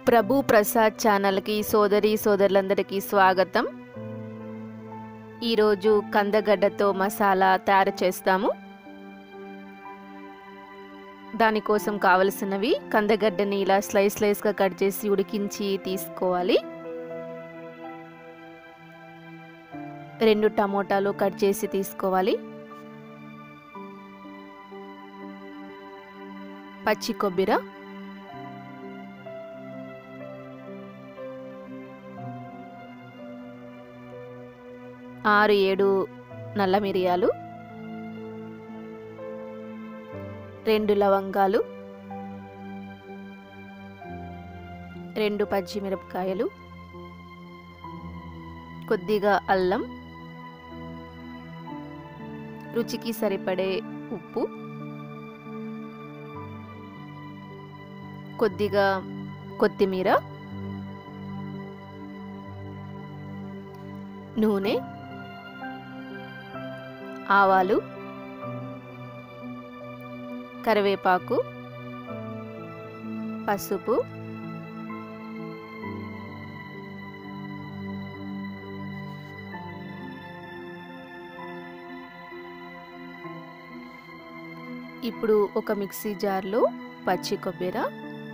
ప్రభు ప్రసాద్ ఛానల్కి సోదరి సోదరులందరికీ స్వాగతం ఈరోజు కందగడ్డతో మసాలా తయారు చేస్తాము దానికోసం కావలసినవి కందగడ్డని ఇలా స్లైస్ స్లైస్గా కట్ చేసి ఉడికించి తీసుకోవాలి రెండు టమోటాలు కట్ చేసి తీసుకోవాలి పచ్చి కొబ్బరి ఆరు ఏడు నల్ల మిరియాలు రెండు లవంగాలు రెండు పచ్చిమిరపకాయలు కొద్దిగా అల్లం రుచికి సరిపడే ఉప్పు కొద్దిగా కొత్తిమీర నూనె ఆవాలు కరివేపాకు పసుపు ఇప్పుడు ఒక మిక్సీ జార్లో పచ్చి కొబ్బరి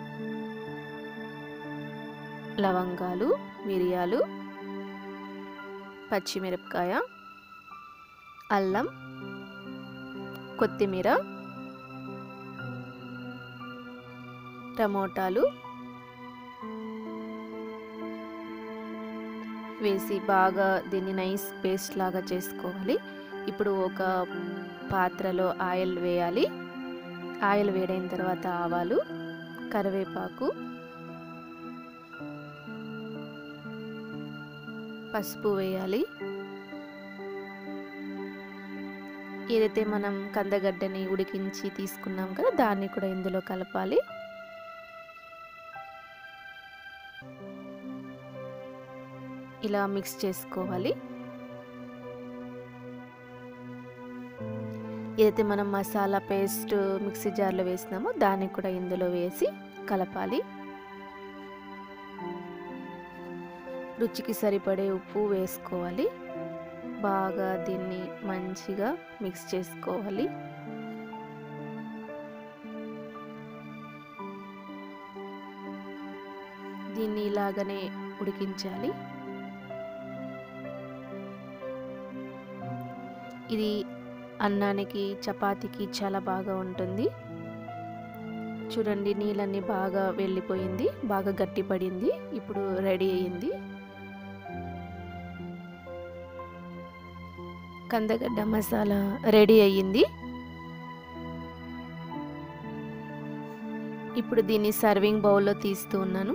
లవంగాలు మిరియాలు పచ్చిమిరపకాయ అల్లం కొత్తిమీర టమోటాలు వేసి బాగా దీన్ని నైస్ పేస్ట్ లాగా చేసుకోవాలి ఇప్పుడు ఒక పాత్రలో ఆయిల్ వేయాలి ఆయిల్ వేడైన తర్వాత ఆవాలు కరివేపాకు పసుపు వేయాలి ఏదైతే మనం కందగడ్డని ఉడికించి తీసుకున్నాం కదా దాన్ని కూడా ఇందులో కలపాలి ఇలా మిక్స్ చేసుకోవాలి ఏదైతే మనం మసాలా పేస్ట్ మిక్సీ జార్లో వేసినామో దాన్ని కూడా ఇందులో వేసి కలపాలి రుచికి సరిపడే ఉప్పు వేసుకోవాలి బాగా దీన్ని మంచిగా మిక్స్ చేసుకోవాలి దీన్ని ఇలాగనే ఉడికించాలి ఇది అన్నానికి చపాతీకి చాలా బాగా ఉంటుంది చూడండి నీళ్ళన్నీ బాగా వెళ్ళిపోయింది బాగా గట్టిపడింది ఇప్పుడు రెడీ అయ్యింది కందగడ్డ మసాలా రెడీ అయ్యింది ఇప్పుడు దీన్ని సర్వింగ్ బౌల్లో తీస్తూ ఉన్నాను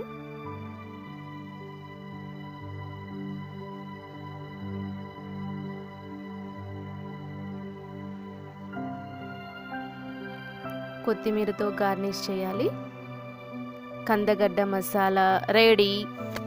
కొత్తిమీరతో గార్నిష్ చేయాలి కందగడ్డ మసాలా రెడీ